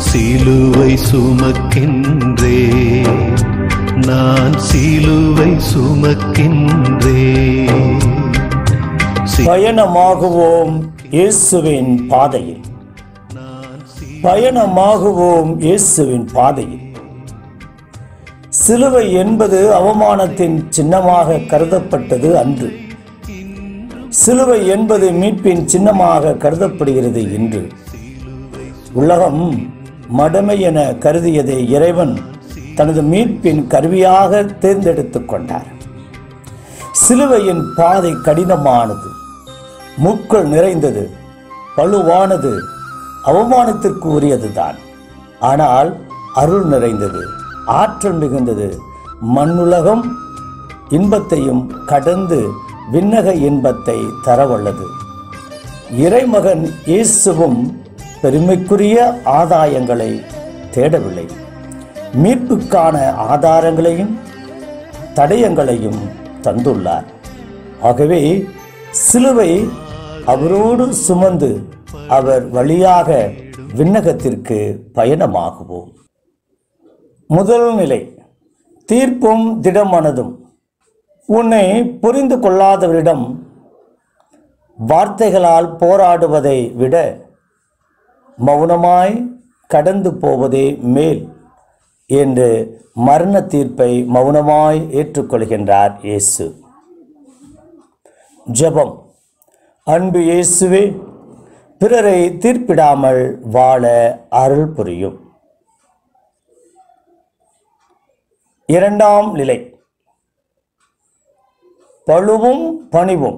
சிலுவை சுமக்கின்றே நான் சிலுவை சுமக்கின்றே சி- பயணமாகுவோம் இயேசுவின் பாதையில் பயணமாகுவோம் இயேசுவின் பாதையில் சிலுவை என்பது அவமானத்தின் சின்னமாக கருதப்பட்டது அன்று சிலுவை என்பது மீட்பின் சின்னமாக கருதப்படுகிறது இன்று உலகம் மடமை என கருதியதை இறைவன் தனது மீட்பின் கருவியாக தேர்ந்தெடுத்துக் கொண்டார் சிலுவையின் பாதை கடினமானது முக்கள் நிறைந்தது பழுவானது அவமானத்திற்கு உரியதுதான் ஆனால் அருள் நிறைந்தது ஆற்றல் மிகுந்தது மண்ணுலகம் இன்பத்தையும் கடந்து விண்ணக இன்பத்தை தரவல்லது இறைமகன் இயேசுவும் பெருமைக்குரிய ஆதாயங்களை தேடவில்லை மீட்புக்கான ஆதாரங்களையும் தடயங்களையும் தந்துள்ளார் ஆகவே சிலுவை அவரோடு சுமந்து அவர் வழியாக விண்ணகத்திற்கு பயணமாகுவோம் முதல் நிலை தீர்ப்பும் திடமனதும் உன்னை புரிந்து கொள்ளாதவரிடம் வார்த்தைகளால் போராடுவதை விட மௌனமாய் கடந்து போவதே மேல் என்று மரண தீர்ப்பை மௌனமாய் ஏற்றுக்கொள்கின்றார் இயேசு ஜெபம் அன்பு இயேசுவே பிறரை தீர்ப்பிடாமல் வாழ அருள் புரியும் இரண்டாம் நிலை பழுவும் பணிவும்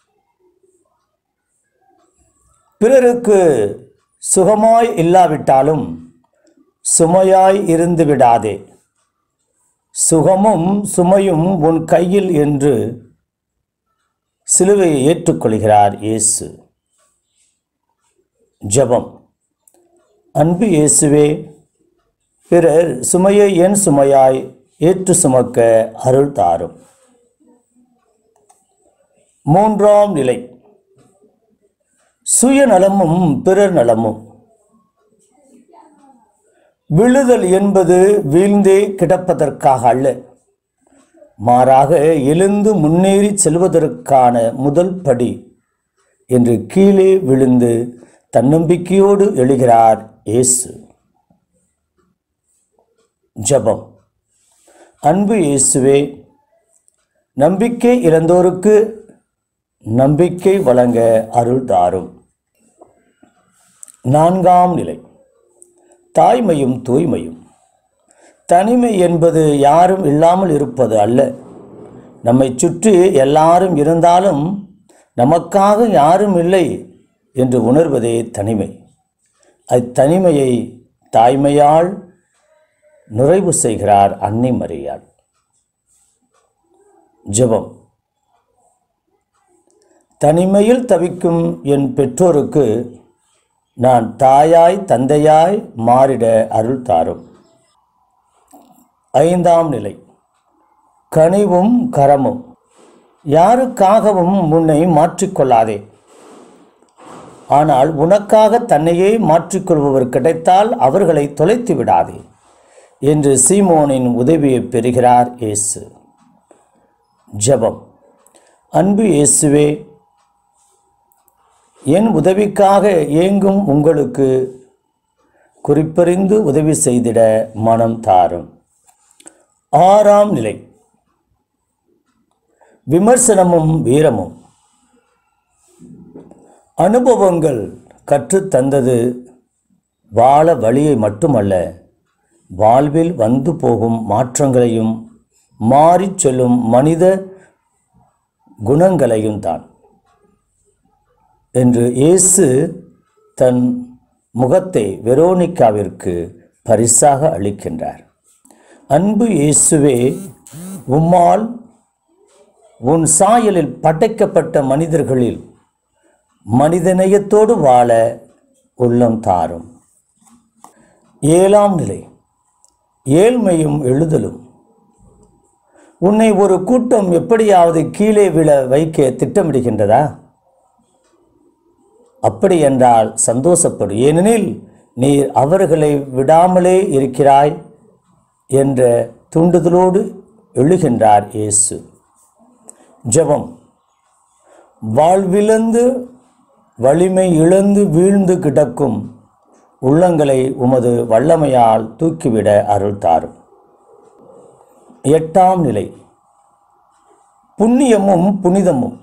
பிறருக்கு சுகமாய் இல்லாவிட்டாலும் சுமையாய் இருந்து விடாதே சுகமும் சுமையும் உன் கையில் என்று சிலுவையை ஏற்றுக்கொள்கிறார் இயேசு ஜெபம் அன்பு இயேசுவே பிறர் சுமையை என் சுமையாய் ஏற்று சுமக்க அருள் தாரும் மூன்றாம் நிலை சுயநலமும் பிறர் நலமும் விழுதல் என்பது வீழ்ந்தே கிடப்பதற்காக அல்ல மாறாக எழுந்து முன்னேறி செல்வதற்கான முதல் படி என்று கீழே விழுந்து தன்னம்பிக்கையோடு எழுகிறார் இயேசு ஜெபம் அன்பு இயேசுவே நம்பிக்கை இழந்தோருக்கு நம்பிக்கை வழங்க அருள் தாரும் நான்காம் நிலை தாய்மையும் தூய்மையும் தனிமை என்பது யாரும் இல்லாமல் இருப்பது அல்ல நம்மை சுற்றி எல்லாரும் இருந்தாலும் நமக்காக யாரும் இல்லை என்று உணர்வதே தனிமை அத்தனிமையை தாய்மையால் நிறைவு செய்கிறார் அன்னை மரியாள் ஜெபம் தனிமையில் தவிக்கும் என் பெற்றோருக்கு நான் தாயாய் தந்தையாய் மாறிட அருள் தாரும் ஐந்தாம் நிலை கனிவும் கரமும் யாருக்காகவும் உன்னை மாற்றிக்கொள்ளாதே ஆனால் உனக்காக தன்னையே மாற்றிக்கொள்பவர் கிடைத்தால் அவர்களை தொலைத்து விடாதே என்று சீமோனின் உதவியை பெறுகிறார் இயேசு ஜெபம் அன்பு இயேசுவே என் உதவிக்காக ஏங்கும் உங்களுக்கு குறிப்பறிந்து உதவி செய்திட மனம் தாரும் ஆறாம் நிலை விமர்சனமும் வீரமும் அனுபவங்கள் கற்றுத்தந்தது வாழ வழியை மட்டுமல்ல வாழ்வில் வந்து போகும் மாற்றங்களையும் மாறிச் செல்லும் மனித குணங்களையும் தான் என்று இயேசு தன் முகத்தை வெரோனிக்காவிற்கு பரிசாக அளிக்கின்றார் அன்பு இயேசுவே உம்மால் உன் சாயலில் படைக்கப்பட்ட மனிதர்களில் மனிதநேயத்தோடு வாழ உள்ளம் தாரும் ஏழாம் நிலை ஏழ்மையும் எழுதலும் உன்னை ஒரு கூட்டம் எப்படியாவது கீழே விழ வைக்க திட்டமிடுகின்றதா அப்படி என்றால் சந்தோஷப்படு ஏனெனில் நீர் அவர்களை விடாமலே இருக்கிறாய் என்ற தூண்டுதலோடு எழுகின்றார் இயேசு ஜெபம் வாழ்விழந்து வலிமை இழந்து வீழ்ந்து கிடக்கும் உள்ளங்களை உமது வல்லமையால் தூக்கிவிட அருள் தாரும் எட்டாம் நிலை புண்ணியமும் புனிதமும்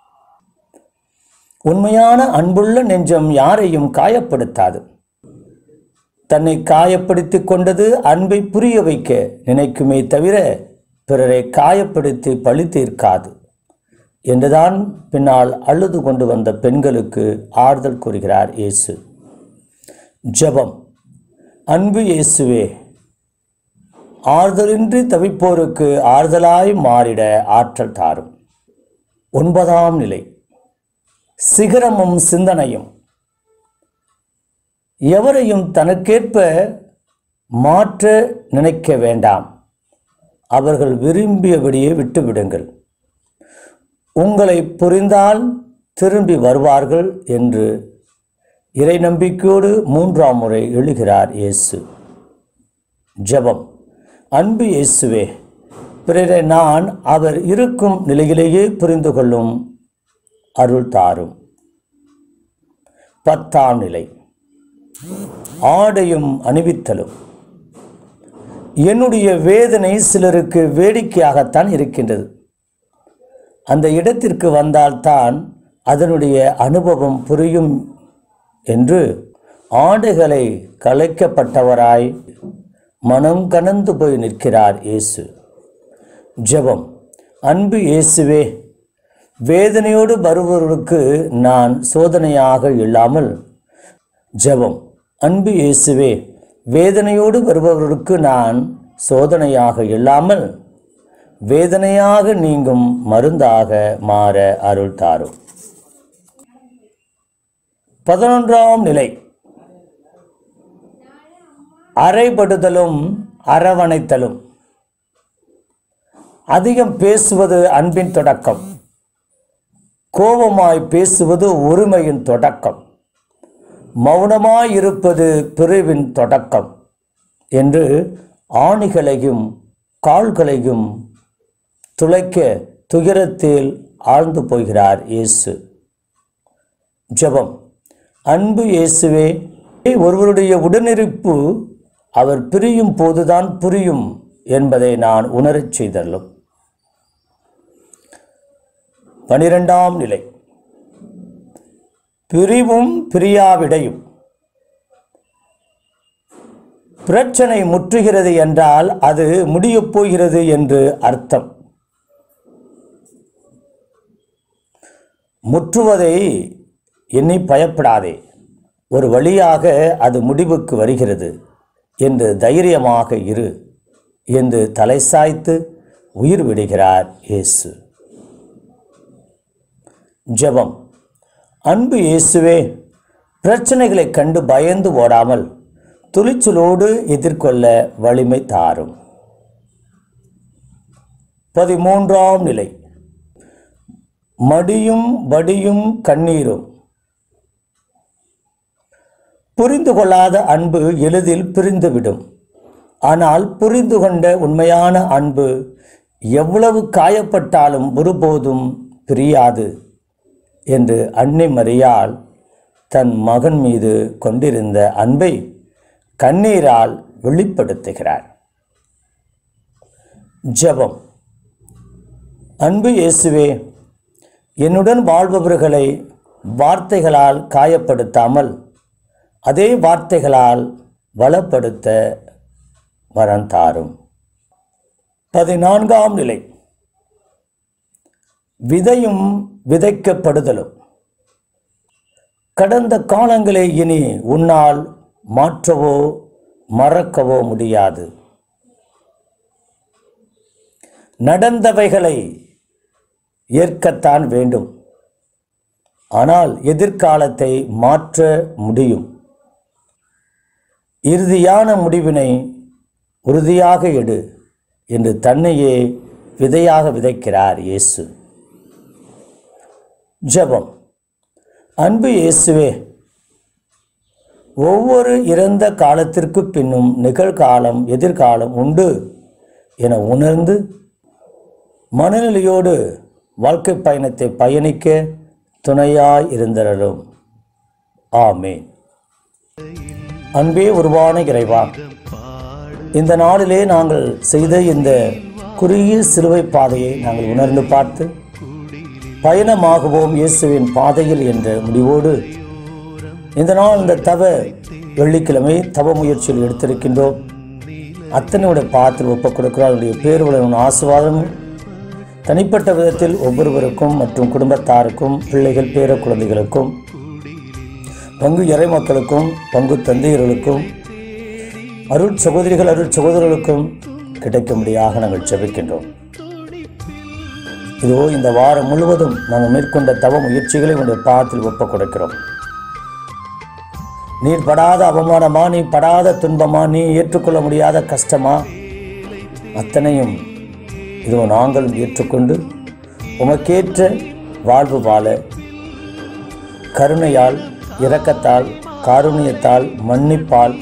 உண்மையான அன்புள்ள நெஞ்சம் யாரையும் காயப்படுத்தாது தன்னை காயப்படுத்திக் கொண்டது அன்பை புரிய வைக்க நினைக்குமே தவிர பிறரை காயப்படுத்தி பழி தீர்க்காது என்றுதான் பின்னால் அழுது கொண்டு வந்த பெண்களுக்கு ஆறுதல் கூறுகிறார் இயேசு ஜெபம் அன்பு இயேசுவே ஆறுதலின்றி தவிப்போருக்கு ஆறுதலாய் மாறிட ஆற்றல் தாரும் ஒன்பதாம் நிலை சிகரமும் சிந்தனையும் எவரையும் தனக்கேற்ப மாற்ற நினைக்க வேண்டாம் அவர்கள் விரும்பியபடியே விட்டுவிடுங்கள் உங்களை புரிந்தால் திரும்பி வருவார்கள் என்று இறை நம்பிக்கையோடு மூன்றாம் முறை எழுகிறார் இயேசு ஜெபம் அன்பு இயேசுவே பிறரை நான் அவர் இருக்கும் நிலையிலேயே புரிந்து கொள்ளும் அருள் தாரும் பத்தாம் நிலை ஆடையும் அணிவித்தலும் என்னுடைய வேதனை சிலருக்கு வேடிக்கையாகத்தான் இருக்கின்றது அந்த இடத்திற்கு வந்தால்தான் அதனுடைய அனுபவம் புரியும் என்று ஆடைகளை கலைக்கப்பட்டவராய் மனம் கனந்து போய் நிற்கிறார் இயேசு ஜெபம் அன்பு இயேசுவே வேதனையோடு வருபவர்களுக்கு நான் சோதனையாக இல்லாமல் ஜெபம் அன்பு இயேசுவே வேதனையோடு வருபவர்களுக்கு நான் சோதனையாக இல்லாமல் வேதனையாக நீங்கும் மருந்தாக மாற அருள் தாரும் பதினொன்றாம் நிலை அறைபடுதலும் அரவணைத்தலும் அதிகம் பேசுவது அன்பின் தொடக்கம் கோபமாய் பேசுவது ஒருமையின் தொடக்கம் மௌனமாய் இருப்பது பிரிவின் தொடக்கம் என்று ஆணிகளையும் கால்களையும் துளைக்க துயரத்தில் ஆழ்ந்து போகிறார் இயேசு ஜெபம் அன்பு இயேசுவே ஒருவருடைய உடனிருப்பு அவர் பிரியும் போதுதான் புரியும் என்பதை நான் உணரச் செய்தல்லும் பனிரெண்டாம் நிலை பிரிவும் பிரியாவிடையும் பிரச்சனை முற்றுகிறது என்றால் அது முடியப் போகிறது என்று அர்த்தம் முற்றுவதை எண்ணி பயப்படாதே ஒரு வழியாக அது முடிவுக்கு வருகிறது என்று தைரியமாக இரு என்று தலை சாய்த்து உயிர் விடுகிறார் இயேசு ஜெபம் அன்பு இயேசுவே பிரச்சனைகளைக் கண்டு பயந்து ஓடாமல் துணிச்சலோடு எதிர்கொள்ள வலிமை தாரும் பதிமூன்றாம் நிலை மடியும் வடியும் கண்ணீரும் புரிந்து கொள்ளாத அன்பு எளிதில் பிரிந்துவிடும் ஆனால் புரிந்து கொண்ட உண்மையான அன்பு எவ்வளவு காயப்பட்டாலும் ஒருபோதும் பிரியாது என்று அன்னை மரியாள் தன் மகன் மீது கொண்டிருந்த அன்பை கண்ணீரால் வெளிப்படுத்துகிறார் ஜெபம் அன்பு இயேசுவே என்னுடன் வாழ்பவர்களை வார்த்தைகளால் காயப்படுத்தாமல் அதே வார்த்தைகளால் வளப்படுத்த வரம் தாரும் பதினான்காம் நிலை விதையும் விதைக்கப்படுதலும் கடந்த காலங்களை இனி உன்னால் மாற்றவோ மறக்கவோ முடியாது நடந்தவைகளை ஏற்கத்தான் வேண்டும் ஆனால் எதிர்காலத்தை மாற்ற முடியும் இறுதியான முடிவினை உறுதியாக எடு என்று தன்னையே விதையாக விதைக்கிறார் இயேசு ஜெபம் அன்பு இயேசுவே ஒவ்வொரு இறந்த காலத்திற்கு பின்னும் நிகழ்காலம் எதிர்காலம் உண்டு என உணர்ந்து மனநிலையோடு வாழ்க்கை பயணத்தை பயணிக்க துணையாய் இருந்தரலும் ஆமேன் அன்பே உருவான இறைவா இந்த நாளிலே நாங்கள் செய்த இந்த குறுகிய சிலுவை பாதையை நாங்கள் உணர்ந்து பார்த்து பயணமாகுவோம் இயேசுவின் பாதையில் என்ற முடிவோடு இந்த நாள் இந்த தவ வெள்ளிக்கிழமை தவ முயற்சியில் எடுத்திருக்கின்றோம் அத்தனையுடைய பாத்தில் ஒப்புக் கொடுக்கிறோம் அவருடைய பேருடன் ஆசிர்வாதமும் தனிப்பட்ட விதத்தில் ஒவ்வொருவருக்கும் மற்றும் குடும்பத்தாருக்கும் பிள்ளைகள் பேர குழந்தைகளுக்கும் பங்கு இறை மக்களுக்கும் பங்கு தந்தையர்களுக்கும் அருள் சகோதரிகள் அருள் சகோதரர்களுக்கும் கிடைக்கும்படியாக நாங்கள் ஜெபிக்கின்றோம் இதோ இந்த வாரம் முழுவதும் நாங்கள் மேற்கொண்ட தவ முயற்சிகளை உங்களுடைய பாதத்தில் ஒப்புக் கொடுக்கிறோம் நீர் படாத அவமானமா நீ படாத துன்பமா நீ ஏற்றுக்கொள்ள முடியாத கஷ்டமா அத்தனையும் இதோ நாங்களும் ஏற்றுக்கொண்டு உமக்கேற்ற வாழ்வு வாழ கருணையால் இரக்கத்தால் காருண்யத்தால் மன்னிப்பால்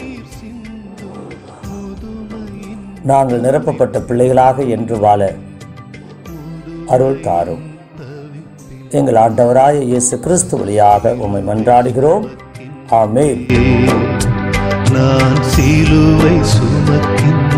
நாங்கள் நிரப்பப்பட்ட பிள்ளைகளாக என்று வாழ அருள் தாரும் எங்கள் ஆண்டவராய இயேசு கிறிஸ்து வழியாக உம்மை மன்றாடுகிறோம் ஆமென் நான் சிலுவை சுமக்கின்றேன்